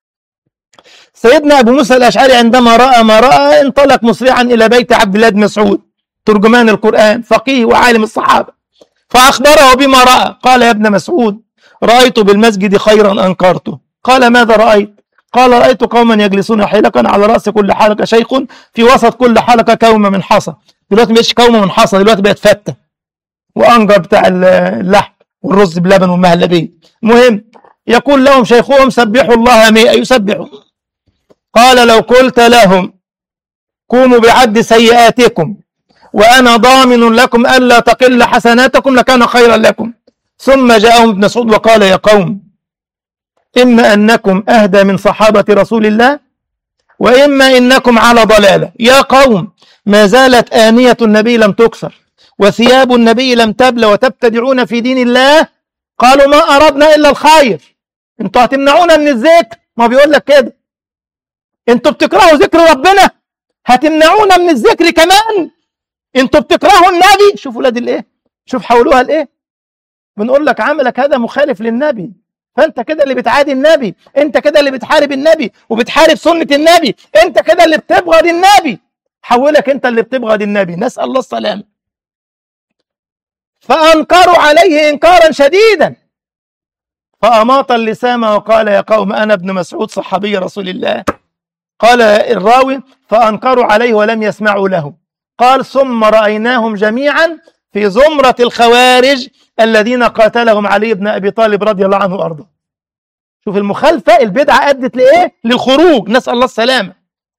سيدنا أبو موسى الأشعري عندما رأى ما رأى انطلق مسرعا إلى بيت عبد الله بن مسعود ترجمان القرآن فقيه وعالم الصحابة فأخبره بما رأى قال يا ابن مسعود رأيت بالمسجد خيرا أنكرته قال ماذا رأيت قال رأيت قوما يجلسون حلقا على رأس كل حلقة شيخ في وسط كل حلقة كومة من حصى دلوقتي ما بقتش كومة من حصى دلوقتي بقت فتة وأنجر بتاع اللحم والرز بلبن والمهلبية المهم يقول لهم شيخهم سبحوا الله مئة يسبحوا قال لو قلت لهم قوموا بعد سيئاتكم وأنا ضامن لكم ألا تقل حسناتكم لكان خيرا لكم ثم جاءهم ابن مسعود وقال يا قوم إما أنكم أهدى من صحابة رسول الله وإما إنكم على ضلالة يا قوم ما زالت آنية النبي لم تكسر وثياب النبي لم تبلى وتبتدعون في دين الله قالوا ما أردنا إلا الخير انتوا هتمنعونا من الذكر ما بيقول لك كده انتوا بتكرهوا ذكر ربنا هتمنعونا من الذكر كمان انتوا بتكرهوا النبي شوفوا ولاد الايه شوف حولوها لايه بنقول لك عملك هذا مخالف للنبي فانت كده اللي بتعادي النبي انت كده اللي بتحارب النبي وبتحارب سنة النبي انت كده اللي بتبغض النبي حولك انت اللي بتبغض النبي نسأل الله السلامة فأنكروا عليه إنكارا شديدا فأماط اللسان وقال يا قوم أنا ابن مسعود صحابي رسول الله قال الراوي فأنكروا عليه ولم يسمعوا له قال ثم رأيناهم جميعا في زمرة الخوارج الذين قاتلهم علي بن أبي طالب رضي الله عنه وأرضاه شوف المخالفة البدعة أدت لإيه للخروج نسأل الله السلامة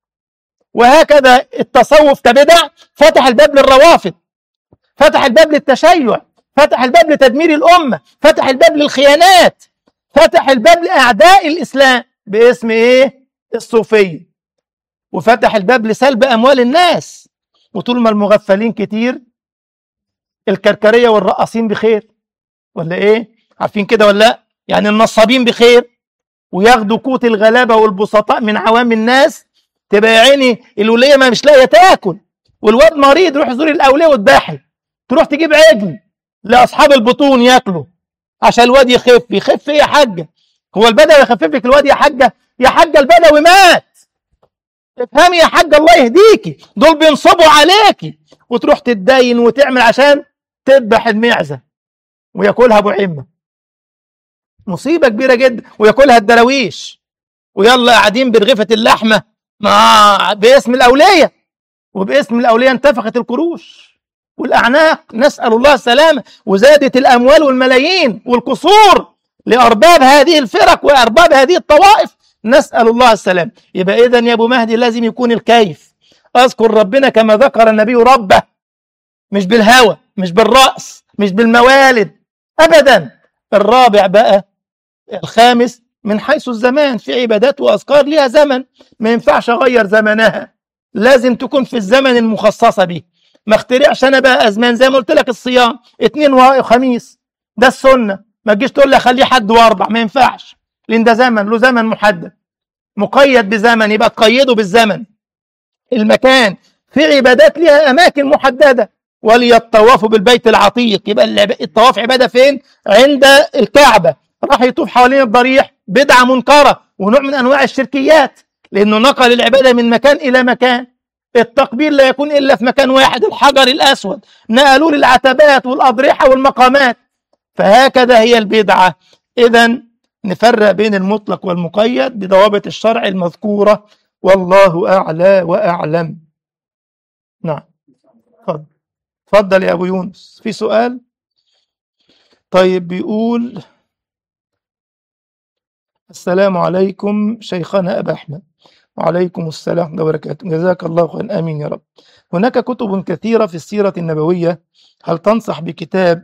وهكذا التصوف كبدع فتح الباب للروافض فتح الباب للتشيع فتح الباب لتدمير الأمة فتح الباب للخيانات فتح الباب لأعداء الإسلام باسم إيه الصوفية وفتح الباب لسلب أموال الناس وطول ما المغفلين كتير الكركرية والرقاصين بخير ولا إيه عارفين كده ولا لا يعني النصابين بخير وياخدوا قوت الغلابة والبسطاء من عوام الناس تبقى يا عيني الولية ما مش لاقية تاكل والواد مريض يروح يزور الأولياء وتباحي تروح تجيب عجل لأصحاب البطون ياكلوا عشان الواد يخف يخف ايه يا حاجة هو البدوي يخفف لك الواد يا حاجة يا حاجة البدوي مات افهمي يا حاجة الله يهديكي دول بينصبوا عليكي وتروح تتدين وتعمل عشان تذبح المعزة وياكلها ابو عمة مصيبة كبيرة جدا وياكلها الدراويش ويلا قاعدين برغفة اللحمة مع باسم الأولية وباسم الأولية انتفخت القروش والأعناق نسأل الله السلامة وزادت الأموال والملايين والقصور لأرباب هذه الفرق وأرباب هذه الطوائف نسأل الله السلام يبقى إذا يا أبو مهدي لازم يكون الكيف أذكر ربنا كما ذكر النبي ربه مش بالهوى مش بالرأس مش بالموالد أبدا الرابع بقى الخامس من حيث الزمان في عبادات وأذكار لها زمن ما ينفعش أغير زمنها لازم تكون في الزمن المخصصة به ما اخترعش أنا بقى أزمان زي ما قلت لك الصيام اتنين وخميس ده السنة ما تجيش تقول لي خليه حد واربع ما ينفعش لأن ده زمن له زمن محدد مقيد بزمن يبقى تقيده بالزمن المكان في عبادات لها أماكن محددة وليطوفوا بالبيت العتيق يبقى العب- الطواف عبادة فين عند الكعبة راح يطوف حوالين الضريح بدعة منكرة ونوع من أنواع الشركيات لأنه نقل العبادة من مكان إلى مكان التقبيل لا يكون إلا في مكان واحد الحجر الأسود نقلوه للعتبات والأضرحة والمقامات فهكذا هي البدعة إذا نفرق بين المطلق والمقيد بضوابط الشرع المذكورة والله أعلى وأعلم نعم اتفضل اتفضل يا أبو يونس في سؤال طيب بيقول السلام عليكم شيخنا أبا أحمد وعليكم السلام ورحمة الله وبركاته جزاك الله خيرا آمين يا رب هناك كتب كثيرة في السيرة النبوية هل تنصح بكتاب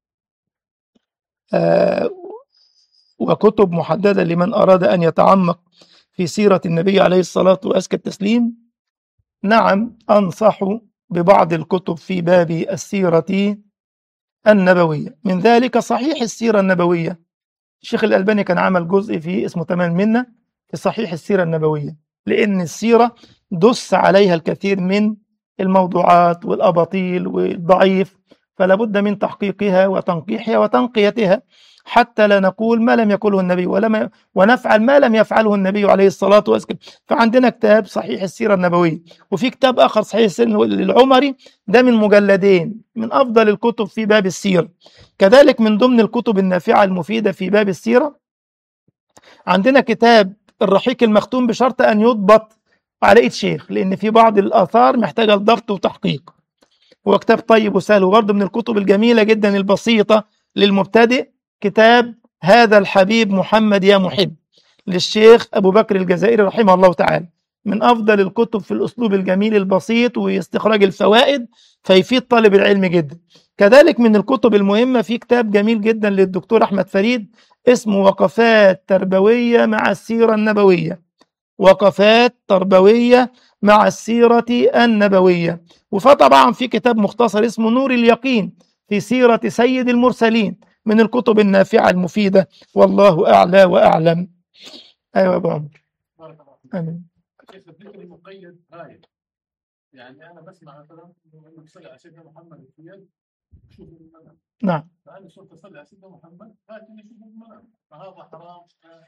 آه وكتب محددة لمن أراد أن يتعمق في سيرة النبي عليه الصلاة وأزكى التسليم نعم أنصح ببعض الكتب في باب السيرة النبوية من ذلك صحيح السيرة النبوية الشيخ الألباني كان عمل جزء فيه اسمه تمام منا في صحيح السيرة النبوية لأن السيرة دس عليها الكثير من الموضوعات والأباطيل والضعيف فلا بد من تحقيقها وتنقيحها وتنقيتها حتى لا نقول ما لم يقوله النبي ولم ونفعل ما لم يفعله النبي عليه الصلاة والسلام فعندنا كتاب صحيح السيرة النبوية وفي كتاب آخر صحيح السيرة للعمري ده من مجلدين من أفضل الكتب في باب السيرة كذلك من ضمن الكتب النافعة المفيدة في باب السيرة عندنا كتاب الرحيق المختوم بشرط أن يضبط على إيد شيخ لأن في بعض الآثار محتاجة لضبط وتحقيق هو كتاب طيب وسهل وبرضه من الكتب الجميلة جدا البسيطة للمبتدئ كتاب هذا الحبيب محمد يا محب للشيخ أبو بكر الجزائري رحمه الله تعالى من أفضل الكتب في الأسلوب الجميل البسيط واستخراج الفوائد فيفيد طالب العلم جدا كذلك من الكتب المهمة في كتاب جميل جدا للدكتور أحمد فريد اسمه وقفات تربوية مع السيرة النبوية وقفات تربوية مع السيرة النبوية وفطبعا في كتاب مختصر اسمه نور اليقين في سيرة سيد المرسلين من الكتب النافعة المفيدة والله أعلى وأعلم أيوة يا أبو عمر بارك الله فيك. آمين شيخ الذكر المقيد غاية يعني انا بسمع مثلا انك تصلي على سيدنا محمد في يد شوف المنام نعم فانا صرت اصلي على سيدنا محمد لكني اشوف المنام فهذا حرام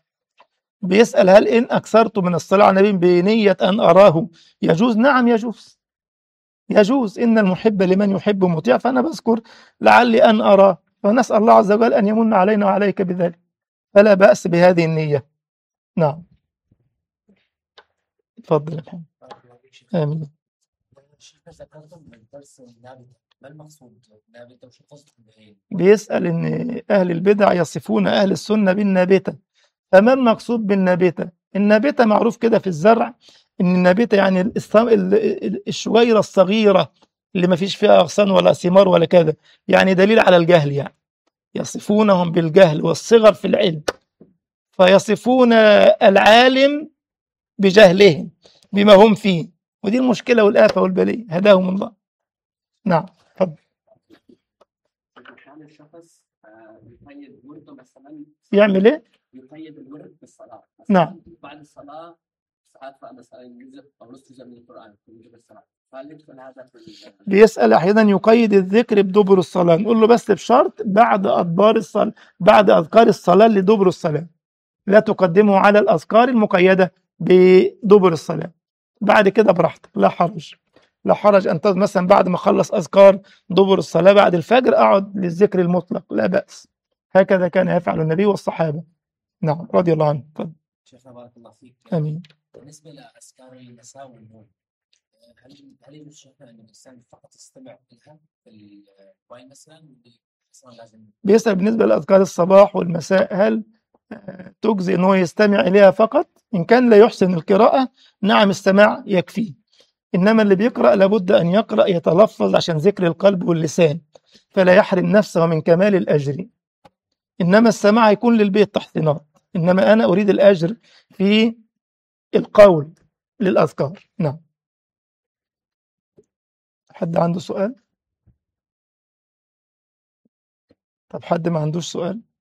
بيسأل هل إن أكثرت من الصلاة على النبي بنية أن أراه يجوز نعم يجوز يجوز إن المحب لمن يحب مطيع فأنا بذكر لعلي أن أراه فنسأل الله عز وجل أن يمن علينا وعليك بذلك فلا بأس بهذه النية نعم تفضل يا محمد آمين شيخ ذكرتم من درس النابتة ما المقصود بالنابتة وشو قصدكم بهي؟ بيسأل إن أهل البدع يصفون أهل السنة بالنابتة فما المقصود بالنابتة؟ النابتة معروف كده في الزرع إن النابتة يعني الص- ال- ال- الشويرة الصغيرة اللي ما فيش فيها أغصان ولا ثمار ولا كذا يعني دليل على الجهل يعني يصفونهم بالجهل والصغر في العلم فيصفون العالم بجهلهم بما هم فيه ودي المشكلة والآفة والبلية هداهم الله نعم تفضل كان الشخص آه، يقيد ورده مثلا يعمل إيه؟ يقيد الورد بالصلاه مثلاً نعم. بعد بعد الصلاه ساعات مثلا جزء او نصف جزء من القران في وجه الصلاه فهل يدخل هذا في ال- بيسأل أحيانا يقيد الذكر بدبر الصلاة نقول له بس بشرط بعد أدبار الصلاة بعد أذكار الصلاة لدبر الصلاة لا تقدمه على الأذكار المقيدة بدبر الصلاة بعد كده براحتك لا حرج لا حرج أن تز- مثلا بعد ما أخلص أذكار دبر الصلاة بعد الفجر أقعد للذكر المطلق لا بأس هكذا كان يفعل النبي والصحابة نعم رضي الله عنه تفضل. شيخنا بارك الله فيك آمين بالنسبة لأذكار المساء والنوم هل هل يجوز شيخنا أن الإنسان فقط يستمع لها في الموبايل مثلا ولا أصلا لازم بيسأل بالنسبة لأذكار الصباح والمساء هل آه، تجزي أنه يستمع إليها فقط إن كان لا يحسن القراءة نعم السماع يكفي إنما اللي بيقرأ لابد أن يقرأ يتلفظ عشان ذكر القلب واللسان فلا يحرم نفسه من كمال الأجر إنما السماع يكون للبيت تحسينات إنما أنا أريد الأجر في القول للأذكار نعم حد عنده سؤال؟ طب حد ما عندوش سؤال؟